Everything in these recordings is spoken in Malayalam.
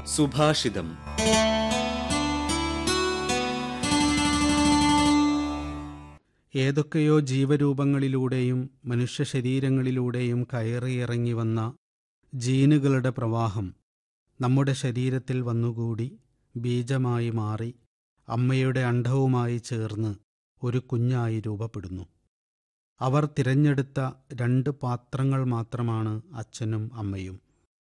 സുഭാഷിതം ഏതൊക്കെയോ ജീവരൂപങ്ങളിലൂടെയും മനുഷ്യ ശരീരങ്ങളിലൂടെയും കയറിയിറങ്ങി വന്ന ജീനുകളുടെ പ്രവാഹം നമ്മുടെ ശരീരത്തിൽ വന്നുകൂടി ബീജമായി മാറി അമ്മയുടെ അണ്ഡവുമായി ചേർന്ന് ഒരു കുഞ്ഞായി രൂപപ്പെടുന്നു അവർ തിരഞ്ഞെടുത്ത രണ്ട് പാത്രങ്ങൾ മാത്രമാണ് അച്ഛനും അമ്മയും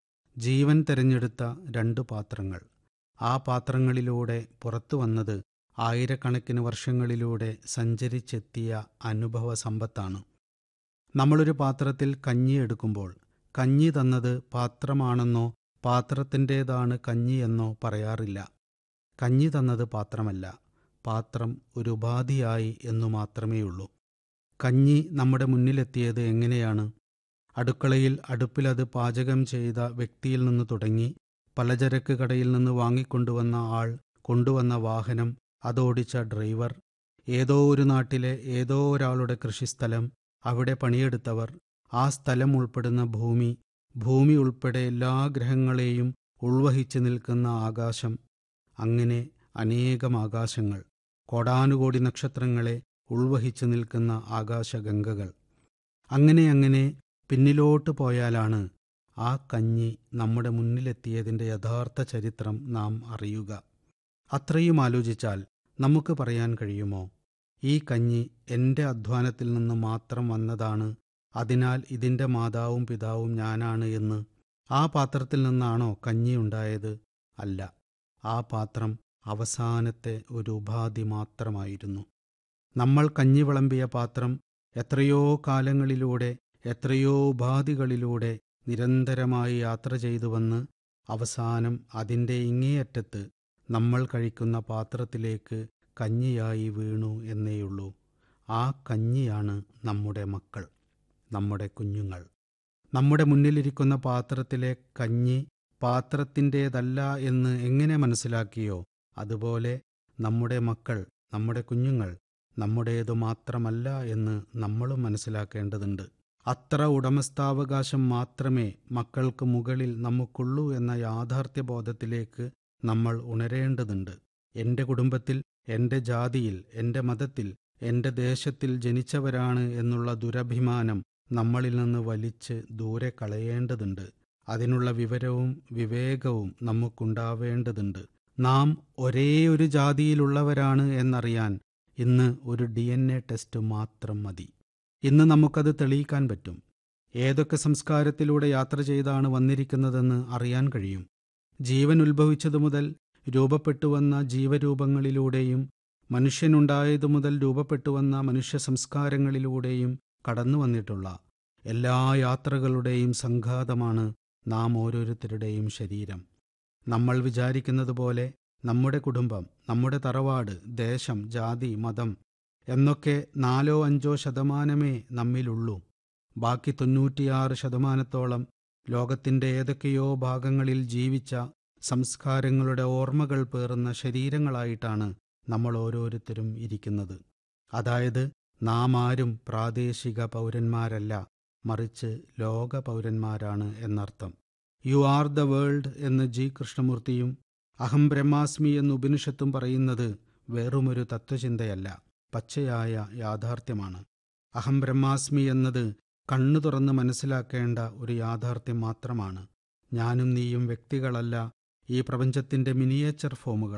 ജീവൻ തിരഞ്ഞെടുത്ത രണ്ട് പാത്രങ്ങൾ ആ പാത്രങ്ങളിലൂടെ പുറത്തു വന്നത് ആയിരക്കണക്കിന് വർഷങ്ങളിലൂടെ സഞ്ചരിച്ചെത്തിയ അനുഭവ സമ്പത്താണ് നമ്മളൊരു പാത്രത്തിൽ കഞ്ഞി എടുക്കുമ്പോൾ കഞ്ഞി തന്നത് പാത്രമാണെന്നോ പാത്രത്തിൻ്റേതാണ് കഞ്ഞി എന്നോ പറയാറില്ല കഞ്ഞി തന്നത് പാത്രമല്ല പാത്രം ഒരു ഉപാധിയായി എന്നു മാത്രമേയുള്ളൂ കഞ്ഞി നമ്മുടെ മുന്നിലെത്തിയത് എങ്ങനെയാണ് അടുക്കളയിൽ അടുപ്പിലത് പാചകം ചെയ്ത വ്യക്തിയിൽ നിന്ന് തുടങ്ങി പലചരക്ക് കടയിൽ നിന്ന് വാങ്ങിക്കൊണ്ടുവന്ന ആൾ കൊണ്ടുവന്ന വാഹനം അതോടിച്ച ഡ്രൈവർ ഏതോ ഒരു നാട്ടിലെ ഏതോ ഒരാളുടെ കൃഷിസ്ഥലം അവിടെ പണിയെടുത്തവർ ആ സ്ഥലം ഉൾപ്പെടുന്ന ഭൂമി ഭൂമി ഉൾപ്പെടെ എല്ലാ ഗ്രഹങ്ങളെയും ഉൾവഹിച്ചു നിൽക്കുന്ന ആകാശം അങ്ങനെ അനേകം ആകാശങ്ങൾ കോടാനുകോടി നക്ഷത്രങ്ങളെ ഉൾവഹിച്ചു നിൽക്കുന്ന ആകാശഗംഗകൾ അങ്ങനെ അങ്ങനെ പിന്നിലോട്ട് പോയാലാണ് ആ കഞ്ഞി നമ്മുടെ മുന്നിലെത്തിയതിൻ്റെ യഥാർത്ഥ ചരിത്രം നാം അറിയുക അത്രയും ആലോചിച്ചാൽ നമുക്ക് പറയാൻ കഴിയുമോ ഈ കഞ്ഞി എൻ്റെ അധ്വാനത്തിൽ നിന്ന് മാത്രം വന്നതാണ് അതിനാൽ ഇതിൻ്റെ മാതാവും പിതാവും ഞാനാണ് എന്ന് ആ പാത്രത്തിൽ നിന്നാണോ കഞ്ഞി ഉണ്ടായത് അല്ല ആ പാത്രം അവസാനത്തെ ഒരു ഉപാധി മാത്രമായിരുന്നു നമ്മൾ കഞ്ഞി വിളമ്പിയ പാത്രം എത്രയോ കാലങ്ങളിലൂടെ എത്രയോ ഉപാധികളിലൂടെ നിരന്തരമായി യാത്ര ചെയ്തു വന്ന് അവസാനം അതിൻ്റെ ഇങ്ങേയറ്റത്ത് നമ്മൾ കഴിക്കുന്ന പാത്രത്തിലേക്ക് കഞ്ഞിയായി വീണു എന്നേയുള്ളൂ ആ കഞ്ഞിയാണ് നമ്മുടെ മക്കൾ നമ്മുടെ കുഞ്ഞുങ്ങൾ നമ്മുടെ മുന്നിലിരിക്കുന്ന പാത്രത്തിലെ കഞ്ഞി പാത്രത്തിൻ്റേതല്ല എന്ന് എങ്ങനെ മനസ്സിലാക്കിയോ അതുപോലെ നമ്മുടെ മക്കൾ നമ്മുടെ കുഞ്ഞുങ്ങൾ നമ്മുടേതു മാത്രമല്ല എന്ന് നമ്മളും മനസ്സിലാക്കേണ്ടതുണ്ട് അത്ര ഉടമസ്ഥാവകാശം മാത്രമേ മക്കൾക്ക് മുകളിൽ നമുക്കുള്ളൂ എന്ന യാഥാർത്ഥ്യബോധത്തിലേക്ക് നമ്മൾ ഉണരേണ്ടതുണ്ട് എൻ്റെ കുടുംബത്തിൽ എൻ്റെ ജാതിയിൽ എൻ്റെ മതത്തിൽ എൻ്റെ ദേശത്തിൽ ജനിച്ചവരാണ് എന്നുള്ള ദുരഭിമാനം നമ്മളിൽ നിന്ന് വലിച്ച് ദൂരെ കളയേണ്ടതുണ്ട് അതിനുള്ള വിവരവും വിവേകവും നമുക്കുണ്ടാവേണ്ടതുണ്ട് നാം ഒരേ ഒരു ജാതിയിലുള്ളവരാണ് എന്നറിയാൻ ഇന്ന് ഒരു ഡി എൻ എ ടെസ്റ്റ് മാത്രം മതി ഇന്ന് നമുക്കത് തെളിയിക്കാൻ പറ്റും ഏതൊക്കെ സംസ്കാരത്തിലൂടെ യാത്ര ചെയ്താണ് വന്നിരിക്കുന്നതെന്ന് അറിയാൻ കഴിയും ജീവൻ ഉത്ഭവിച്ചതു മുതൽ രൂപപ്പെട്ടുവന്ന ജീവരൂപങ്ങളിലൂടെയും മനുഷ്യനുണ്ടായതു മുതൽ രൂപപ്പെട്ടുവന്ന മനുഷ്യ സംസ്കാരങ്ങളിലൂടെയും കടന്നു വന്നിട്ടുള്ള എല്ലാ യാത്രകളുടെയും സംഘാതമാണ് നാം ഓരോരുത്തരുടെയും ശരീരം നമ്മൾ വിചാരിക്കുന്നത് പോലെ നമ്മുടെ കുടുംബം നമ്മുടെ തറവാട് ദേശം ജാതി മതം എന്നൊക്കെ നാലോ അഞ്ചോ ശതമാനമേ നമ്മിലുള്ളൂ ബാക്കി തൊണ്ണൂറ്റിയാറ് ശതമാനത്തോളം ലോകത്തിൻ്റെ ഏതൊക്കെയോ ഭാഗങ്ങളിൽ ജീവിച്ച സംസ്കാരങ്ങളുടെ ഓർമ്മകൾ പേറുന്ന ശരീരങ്ങളായിട്ടാണ് നമ്മൾ ഓരോരുത്തരും ഇരിക്കുന്നത് അതായത് നാം ആരും പ്രാദേശിക പൗരന്മാരല്ല മറിച്ച് ലോക പൗരന്മാരാണ് എന്നർത്ഥം യു ആർ ദ വേൾഡ് എന്ന് ജി കൃഷ്ണമൂർത്തിയും അഹം ബ്രഹ്മാസ്മി എന്ന് ഉപനിഷത്തും പറയുന്നത് വെറുമൊരു തത്വചിന്തയല്ല പച്ചയായ യാഥാർത്ഥ്യമാണ് അഹം ബ്രഹ്മാസ്മി എന്നത് കണ്ണു തുറന്ന് മനസ്സിലാക്കേണ്ട ഒരു യാഥാർത്ഥ്യം മാത്രമാണ് ഞാനും നീയും വ്യക്തികളല്ല ഈ പ്രപഞ്ചത്തിൻ്റെ മിനിയേച്ചർ ഫോമുകൾ